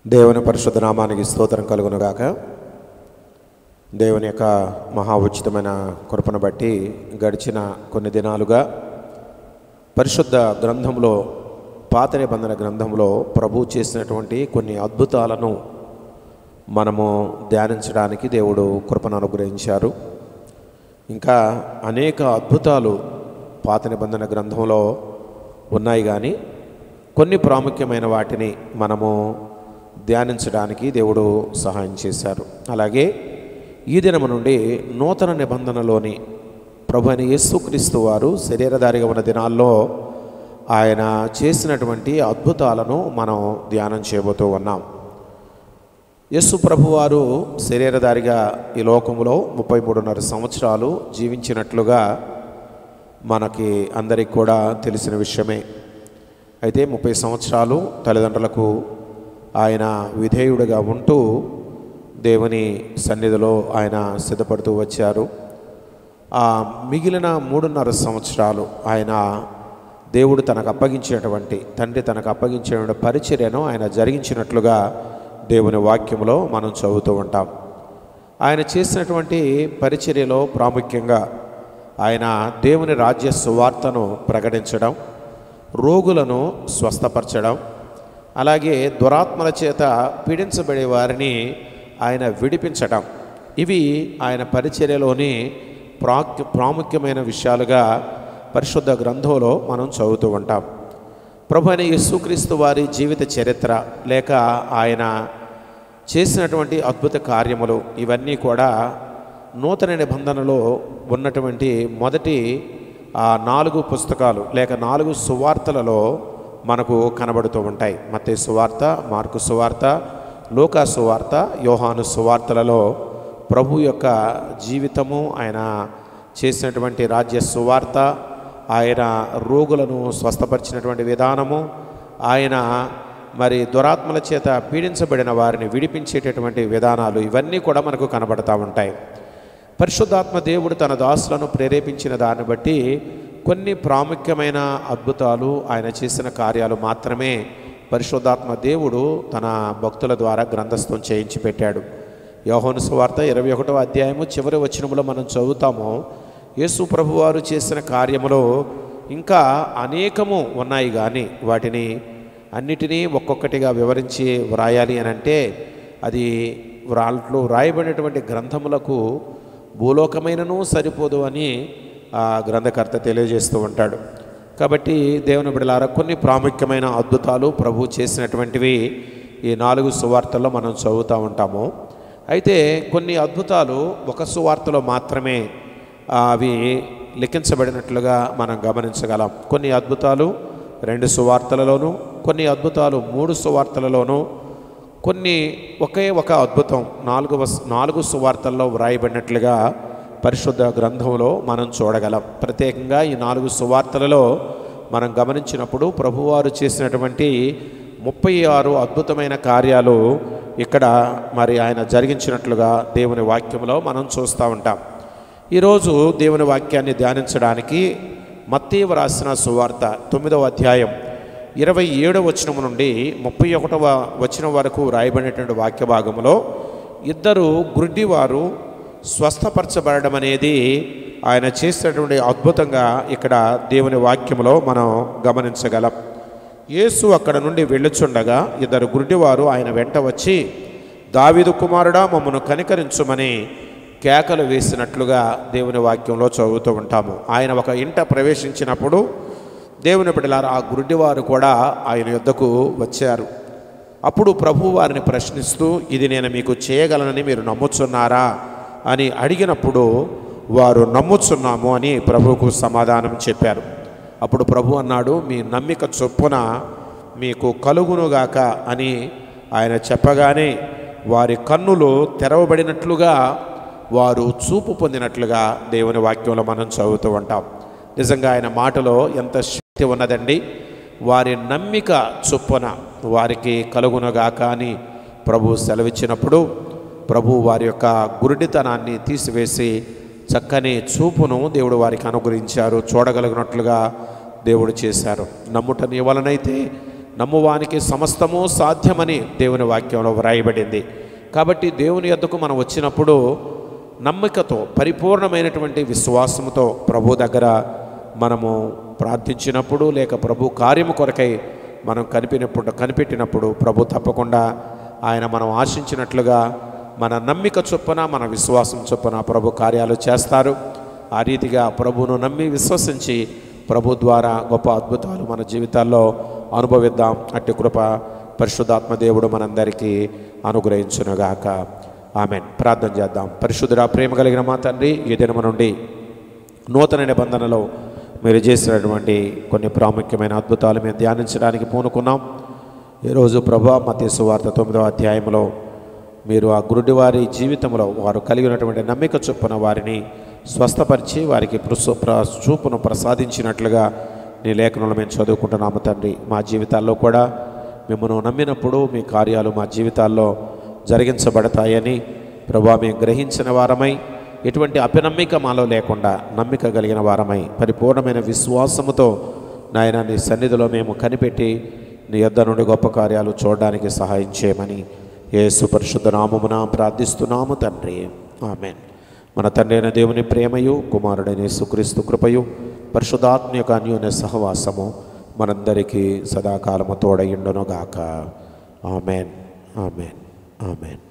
దేవుని పరిశుద్ధ నామానికి స్తోత్రం కలుగునుగాక దేవుని యొక్క మహా ఉచితమైన కృపను బట్టి గడిచిన కొన్ని దినాలుగా పరిశుద్ధ గ్రంథంలో పాత నిబంధన గ్రంథంలో ప్రభు చేసినటువంటి కొన్ని అద్భుతాలను మనము ధ్యానించడానికి దేవుడు కృపను అనుగ్రహించారు ఇంకా అనేక అద్భుతాలు పాత నిబంధన గ్రంథంలో ఉన్నాయి కానీ కొన్ని ప్రాముఖ్యమైన వాటిని మనము ధ్యానించడానికి దేవుడు సహాయం చేశారు అలాగే ఈ దినము నుండి నూతన నిబంధనలోని ప్రభు అయిన యేసుక్రీస్తు వారు శరీరధారిగా ఉన్న దినాల్లో ఆయన చేసినటువంటి అద్భుతాలను మనం ధ్యానం చేయబోతూ ఉన్నాం యేసు ప్రభువారు శరీరధారిగా ఈ లోకంలో ముప్పై మూడున్నర సంవత్సరాలు జీవించినట్లుగా మనకి అందరికి కూడా తెలిసిన విషయమే అయితే ముప్పై సంవత్సరాలు తల్లిదండ్రులకు ఆయన విధేయుడిగా ఉంటూ దేవుని సన్నిధిలో ఆయన సిద్ధపడుతూ వచ్చారు ఆ మిగిలిన మూడున్నర సంవత్సరాలు ఆయన దేవుడు తనకు అప్పగించేటువంటి తండ్రి తనకు అప్పగించే పరిచర్యను ఆయన జరిగించినట్లుగా దేవుని వాక్యంలో మనం చదువుతూ ఉంటాం ఆయన చేసినటువంటి పరిచర్యలో ప్రాముఖ్యంగా ఆయన దేవుని రాజ్య సువార్తను ప్రకటించడం రోగులను స్వస్థపరచడం అలాగే దురాత్మల చేత పీడించబడే వారిని ఆయన విడిపించడం ఇవి ఆయన పరిచర్యలోని ప్రాక్ ప్రాముఖ్యమైన విషయాలుగా పరిశుద్ధ గ్రంథంలో మనం చదువుతూ ఉంటాం ప్రభు అయిన యేసుక్రీస్తు వారి జీవిత చరిత్ర లేక ఆయన చేసినటువంటి అద్భుత కార్యములు ఇవన్నీ కూడా నూతన నిబంధనలో ఉన్నటువంటి మొదటి ఆ నాలుగు పుస్తకాలు లేక నాలుగు సువార్తలలో మనకు కనబడుతూ ఉంటాయి మత్తే సువార్త మార్కు సువార్త లోకా సువార్త యోహాను సువార్తలలో ప్రభు యొక్క జీవితము ఆయన చేసినటువంటి రాజ్య సువార్త ఆయన రోగులను స్వస్థపరిచినటువంటి విధానము ఆయన మరి దురాత్మల చేత పీడించబడిన వారిని విడిపించేటటువంటి విధానాలు ఇవన్నీ కూడా మనకు కనబడతా ఉంటాయి పరిశుద్ధాత్మ దేవుడు తన దాసులను ప్రేరేపించిన దాన్ని బట్టి కొన్ని ప్రాముఖ్యమైన అద్భుతాలు ఆయన చేసిన కార్యాలు మాత్రమే పరిశుద్ధాత్మ దేవుడు తన భక్తుల ద్వారా గ్రంథస్థం చేయించి పెట్టాడు యోహోను సువార్త ఇరవై ఒకటవ అధ్యాయము చివరి వచనములో మనం చదువుతాము యేసు ప్రభువారు చేసిన కార్యములో ఇంకా అనేకము ఉన్నాయి కానీ వాటిని అన్నిటినీ ఒక్కొక్కటిగా వివరించి వ్రాయాలి అని అంటే అది వ్రాట్లో వ్రాయబడినటువంటి గ్రంథములకు భూలోకమైనను సరిపోదు అని ఆ గ్రంథకర్త తెలియజేస్తూ ఉంటాడు కాబట్టి దేవుని బిడలారా కొన్ని ప్రాముఖ్యమైన అద్భుతాలు ప్రభు చేసినటువంటివి ఈ నాలుగు సువార్తల్లో మనం చదువుతూ ఉంటాము అయితే కొన్ని అద్భుతాలు ఒక సువార్తలో మాత్రమే అవి లిఖించబడినట్లుగా మనం గమనించగలం కొన్ని అద్భుతాలు రెండు సువార్తలలోనూ కొన్ని అద్భుతాలు మూడు సువార్తలలోనూ కొన్ని ఒకే ఒక అద్భుతం నాలుగు నాలుగు సువార్తల్లో వ్రాయబడినట్లుగా పరిశుద్ధ గ్రంథంలో మనం చూడగలం ప్రత్యేకంగా ఈ నాలుగు సువార్తలలో మనం గమనించినప్పుడు ప్రభువారు చేసినటువంటి ముప్పై ఆరు అద్భుతమైన కార్యాలు ఇక్కడ మరి ఆయన జరిగించినట్లుగా దేవుని వాక్యంలో మనం చూస్తూ ఉంటాం ఈరోజు దేవుని వాక్యాన్ని ధ్యానించడానికి మత్తీవ రాసిన సువార్త తొమ్మిదవ అధ్యాయం ఇరవై ఏడవ వచనం నుండి ముప్పై ఒకటవ వచనం వరకు రాయబడినటువంటి వాక్య భాగంలో ఇద్దరు గుడ్డివారు స్వస్థపరచబడడం అనేది ఆయన చేసినటువంటి అద్భుతంగా ఇక్కడ దేవుని వాక్యంలో మనం గమనించగలం యేసు అక్కడ నుండి వెళ్ళుచుండగా ఇద్దరు గుడ్డివారు ఆయన వెంట వచ్చి దావిదు కుమారుడా మమ్మను కనికరించుమని కేకలు వేసినట్లుగా దేవుని వాక్యంలో చదువుతూ ఉంటాము ఆయన ఒక ఇంట ప్రవేశించినప్పుడు దేవుని బిడ్డలారు ఆ గుడ్డివారు కూడా ఆయన యుద్ధకు వచ్చారు అప్పుడు ప్రభు వారిని ప్రశ్నిస్తూ ఇది నేను మీకు చేయగలనని మీరు నమ్ముచున్నారా అని అడిగినప్పుడు వారు నమ్ముచున్నాము అని ప్రభువుకు సమాధానం చెప్పారు అప్పుడు ప్రభు అన్నాడు మీ నమ్మిక చొప్పున మీకు కలుగునుగాక అని ఆయన చెప్పగానే వారి కన్నులు తెరవబడినట్లుగా వారు చూపు పొందినట్లుగా దేవుని వాక్యంలో మనం చదువుతూ ఉంటాం నిజంగా ఆయన మాటలో ఎంత శక్తి ఉన్నదండి వారి నమ్మిక చొప్పున వారికి కలుగునగాక అని ప్రభు సెలవిచ్చినప్పుడు ప్రభు వారి యొక్క గురుడితనాన్ని తీసివేసి చక్కని చూపును దేవుడు వారికి అనుగ్రహించారు చూడగలిగినట్లుగా దేవుడు చేశారు నమ్ముట నీ వలనైతే నమ్మువానికి సమస్తము సాధ్యమని దేవుని వాక్యంలో వ్రాయబడింది కాబట్టి దేవుని యొద్దకు మనం వచ్చినప్పుడు నమ్మికతో పరిపూర్ణమైనటువంటి విశ్వాసముతో ప్రభు దగ్గర మనము ప్రార్థించినప్పుడు లేక ప్రభు కార్యము కొరకై మనం కనిపినప్పుడు కనిపెట్టినప్పుడు ప్రభు తప్పకుండా ఆయన మనం ఆశించినట్లుగా మన నమ్మిక చొప్పున మన విశ్వాసం చొప్పున ప్రభు కార్యాలు చేస్తారు ఆ రీతిగా ప్రభువును నమ్మి విశ్వసించి ప్రభు ద్వారా గొప్ప అద్భుతాలు మన జీవితాల్లో అనుభవిద్దాం అట్టి కృప పరిశుద్ధాత్మ దేవుడు మనందరికీ అనుగ్రహించునుగాక ఆమెన్ ప్రార్థన చేద్దాం పరిశుద్ధుడా ప్రేమ కలిగిన మా తండ్రి ఈ దినము నుండి నూతన నిబంధనలో మీరు చేసినటువంటి కొన్ని ప్రాముఖ్యమైన అద్భుతాలు మేము ధ్యానించడానికి పూనుకున్నాం ఈరోజు ప్రభా మధ్య సువార్త తొమ్మిదవ అధ్యాయంలో మీరు ఆ గురుడివారి జీవితంలో వారు కలిగి ఉన్నటువంటి నమ్మిక చొప్పున వారిని స్వస్థపరిచి వారికి ప్రసు ప్ర చూపును ప్రసాదించినట్లుగా నీ లేఖనంలో మేము చదువుకుంటున్నాము తండ్రి మా జీవితాల్లో కూడా మిమ్మల్ని నమ్మినప్పుడు మీ కార్యాలు మా జీవితాల్లో జరిగించబడతాయని ప్రభా మేము గ్రహించిన వారమై ఎటువంటి అపనమ్మిక మాలో లేకుండా నమ్మిక కలిగిన వారమై పరిపూర్ణమైన విశ్వాసముతో నాయన నీ సన్నిధిలో మేము కనిపెట్టి నీ యొద్ద నుండి గొప్ప కార్యాలు చూడడానికి సహాయం చేయమని యేసు పరిశుద్ధ నామమున ప్రార్థిస్తున్నాము తండ్రి ఆమెన్ మన తండ్రి అయిన దేవుని ప్రేమయు కుమారుడైన యేసుక్రీస్తు కృపయు పరిశుద్ధాత్మ యొక్క అన్యోన్య సహవాసము మనందరికీ సదాకాలము తోడయుండునుగాక ఆమెన్ ఆమెన్ ఆమెన్